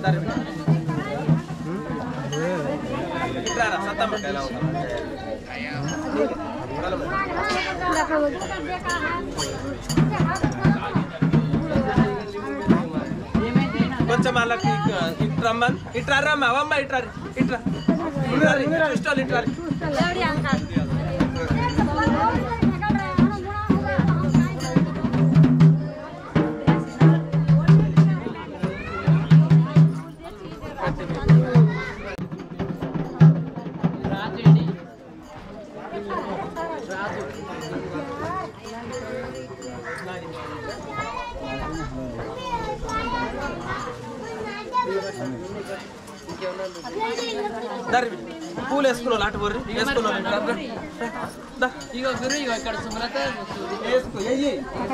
ఇట్రారా సత్తమ్మ ఎలా కొంచెం వాళ్ళకి ఇట్రమ్మన్ ఇట్రా రమ్మ అవమ్మ ఇట్రా ఇట్రా ఇట్రా ఇష్టాలు ఇట్రా దరి పూలు వేసుకున్నావు అటు బొర్రి వేసుకున్నావు ఇగో గురు ఇగో ఇక్కడ సుమలత వస్తుంది. వేసుకో ఏయ్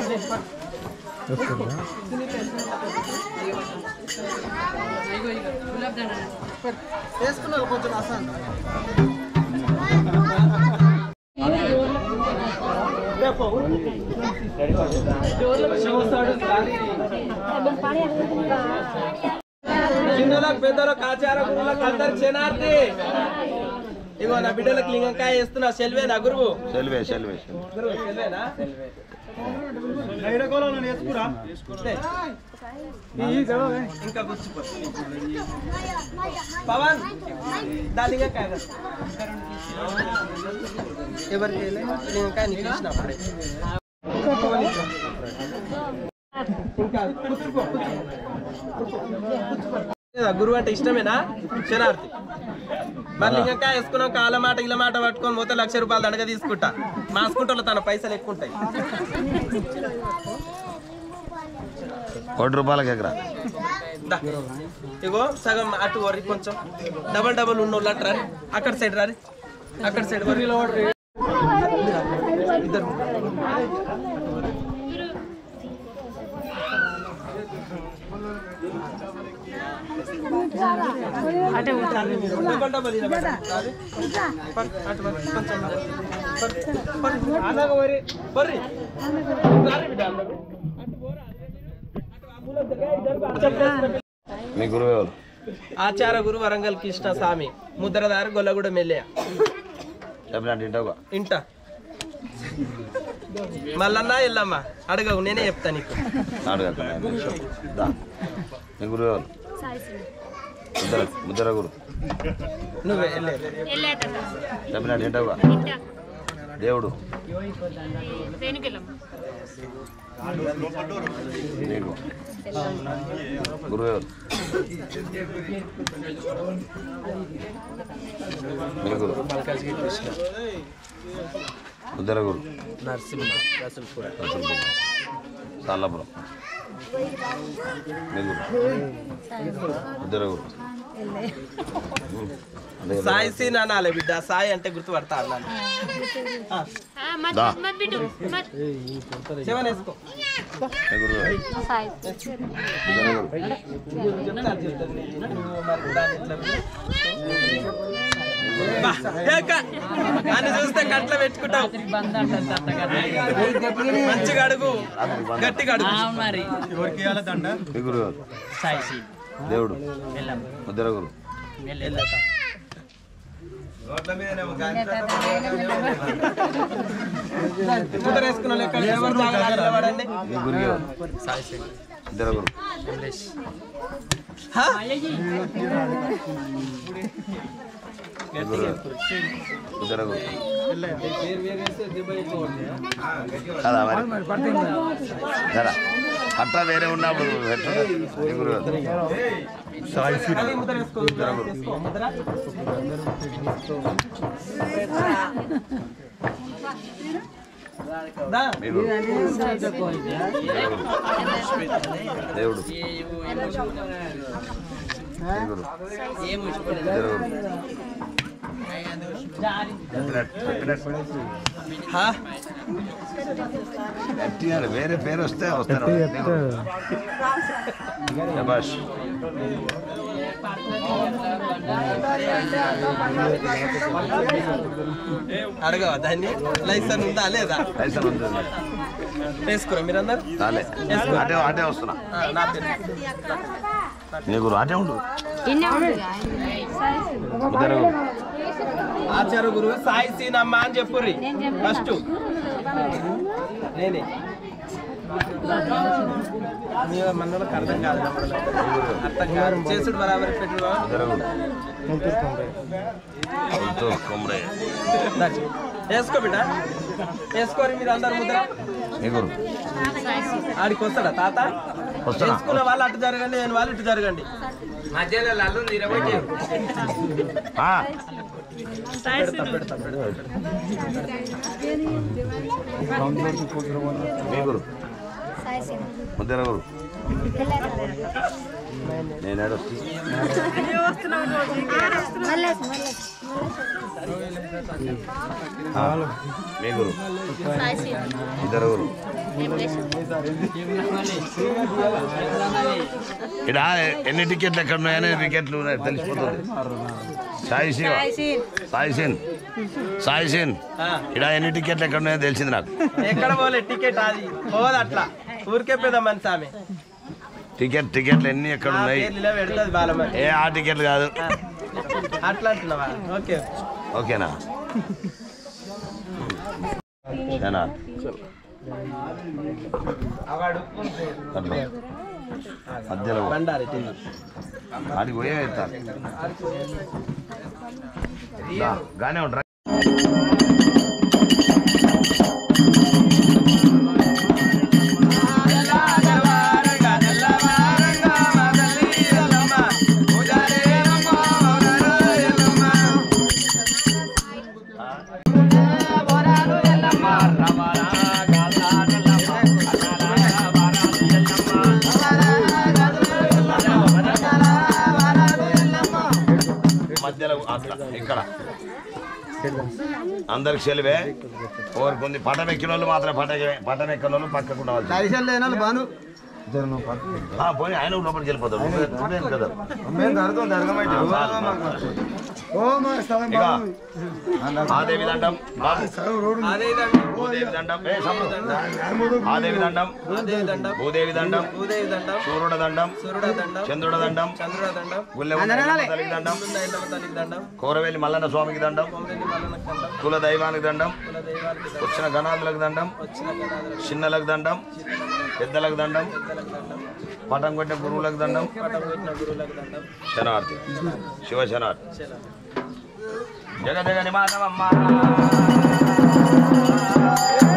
ఇగో ఇగో గులాబ్ జామున్ వేసుకున్నావు కొంచెం అసాన్ చిన్నలకు పెద్దలకు ఆచార గురువులకు అందరు చేనార్తి ఇగో నా బిడ్డలకు లింగంకాయ వేస్తున్నా సెల్వే నా గురువు సెల్వే సెల్వే గురువు సెల్వేనా ఇంకా గుర్చిపో పవన్ దా లింగంకాయ రా. ఎవరికి వేయలే? లింగంకాయ నీకు ఇచ్చిన అప్పుడే ఇంకా కూర్చుకో, కూర్చుకో. లేదా, గురువు అంటే ఇష్టమేనా శనార్థి మరి ఇంకా వేసుకున్నాం కాళ్ళ మాట ఇళ్ళ మాట పట్టుకొని పోతే లక్ష రూపాయలు దండగ తీసుకుంటా మా స్కూటర్లో తన పైసలు ఎక్కువ ఉంటాయి కోటి రూపాయలకి ఎకరా దా. ఇగో సగం అటు వరి కొంచెం డబల్ డబల్ ఉన్నోళ్ళు అటు రాని అక్కడ సైడ్ రాని అక్కడ సైడ్ వరి ఇద్దరు డబల్ డబల్ ఇలా పట్టు. రాని. పట్టు, అటు వరి, కొంచెం పట్టు, పట్టు. అలాగ వరి వరి రాని బిడ్డ అందరూ. మీ గురువు ఎవరు ఆచార గురు వరంగల్ కృష్ణ స్వామి ముద్రదారు గొల్లగూడ మెల్లె చెప్పినట్టు ఇంటవుగా ఇంట మల్లన్న ఎల్లమ్మ అడగవు నేనే చెప్తా నీకు అడగక దా మీ గురువు ఎవరు ముద్దర ముద్దర గురు నువ్వే వెళ్ళేది చెప్పినట్టు ఇంటవుగా దేవుడు నీకు గురువు ఎవరు మీ గురు ముద్దర గురు నరసింహ రసూల్పుర సాలాపురం మీ గురు ముద్దర గురు అదే సాయి సీన్ అనాలి బిడ్డ సాయి అంటే గుర్తుపడతా అన్నాను దా సెవెన్ వేసుకో మీ గురువు ఎవరు? ముద్దర గురు చెప్తా చెప్తాను. నువ్వు మరి దాన్ని ఎట్లా బా, ఏక. అని చూస్తే కట్ల పెట్టుకుంటావు బంద్ అంటారు తాతగారు మంచిగా అడుగు గట్టిగా అడుగు అవును మరి మీ గురువు ఎవరు? సాయి శ్రీ దేవుడు వెళ్ళాం ముద్దర గురు వెళ్ళాం ముద్ర వేసుకున్న లెక్క ఎవరు తాగలేదు నిలబడండి. మీ గురు ఎవరు ముద్దర గురు హా? మీ గురు ఎవరు? ముద్దర గురు కదా మరి కదా అట్లా వేరే ఉన్నప్పుడు ఎట్లా? మీ గురు ఎవరు? మళ్ళీ ముద్ర వేసుకో. వేసుకో. ముద్ర. దా. మీ గురు దేవుడు మీ గురు ఏం ముచ్చిపోలేదు ముద్దర గురు హా? ఎట్టియాలి వేరే పేరు వస్తే వస్తారు శభాష్ అడగవా దాన్ని లైసెన్స్ ఉందా లేదా పైసలు ఉంటుంది వేసుకురా మీరందరు రాలే అటే అటే వస్తున్నా ఆ, నా పేరు నీకు అటే ఉండు ఇన్నే ఉంది ఇద్దరు ఆచార్య గురువు సాయి సీనమ్మ అని చెప్పుర్రి ఫస్ట్ నేనే మీ మనోళ్ళకి అర్థం కాదు అర్థం కాదు చేసుడు బరాబరి పెట్టుడు ఇద్దరు గుంటూరు కొమ్మరే వేసుకో బిడ్డ వేసుకోరి మీరు అందరు ముద్ర నీకు ఆడికి వస్తాడా తాత వస్తాడా? వేసుకున్న వాళ్ళు అటు జరగండి నేను వాళ్ళు ఇటు జరగండి మధ్యలో లల్లు నిరబడి ఆ, పెడతా పెడతా పెడతా మీ గురు ముద్దర గురు నేను ఏడొస్తా ఆ, మీ గురు ఇద్దరు గురు ఇక్కడ ఎన్ని టికెట్లు ఎక్కడ ఉన్నాయని టికెట్లు ఉన్నాయి తెలిసిపోతుంది సాయి శివ సాయి సేన్ సాయి సేన్ ఇక్కడ ఎన్ని టికెట్లు ఎక్కడ ఉన్నాయో తెలిసింది నాకు ఎక్కడ పోలే టికెట్ అది పోదు అట్లా ఊరికే పెద్ద మనిషి ఆమె టికెట్ టికెట్లు ఎన్ని ఎక్కడ నా ఉన్నాయి పేర్లు ఇలా పెడుతుంది బాలమని ఏ ఆ టికెట్లు కాదు అట్లా అంటున్నావా ఓకే ఓకేనా ఏనా? అవాడు అట్లా. మధ్యలో పో. బండారి టిల్లు ఆడికి పోయే వెళ్తారు దా, గానే ఉంటారా మధ్యలో అట్లా ఇక్కడ అందరికి సెలవే ఓరికి ఉంది పటం ఎక్కిన వాళ్ళు మాత్రం పట పటం ఎక్కిన వాళ్ళు పక్కకుండా వాళ్ళు బాను ఆ, పోనీ ఆయన లోపలికి వెళ్ళిపోతాడు నువ్వే- నువ్వేం కదా ఇక ఆదేవి దండం బాబు. అదే దండం భూదేవి దండం ఏ సమ్ము. ఆదేవి దండం అదే దండం భూదేవి దండం భూదేవి దండం సూర్యుడ దండం సూర్యుడ దండం చంద్రుడ దండం చంద్రుడ దండం గుల్లె తల్లికి దండం ముందున్న ఎల్లమ్మ తల్లికి దండం కోరవేలి మల్లన్న స్వామికి దండం కొమరెల్లి మల్లన్నకి దండం కుల దైవానికి దండం కుల దైవానికి దండం వచ్చిన గణాదులకు దండం వచ్చిన గణాదులకు చిన్నలకు దండం పెద్దలకు దండం పెద్దలకు దండం పటం కొట్టిన గురువులకు దండం పటం పెట్టిన గురువులకు దండం శనార్థి శివ శనార్థి చలో జగ జగని మాధవమ్మ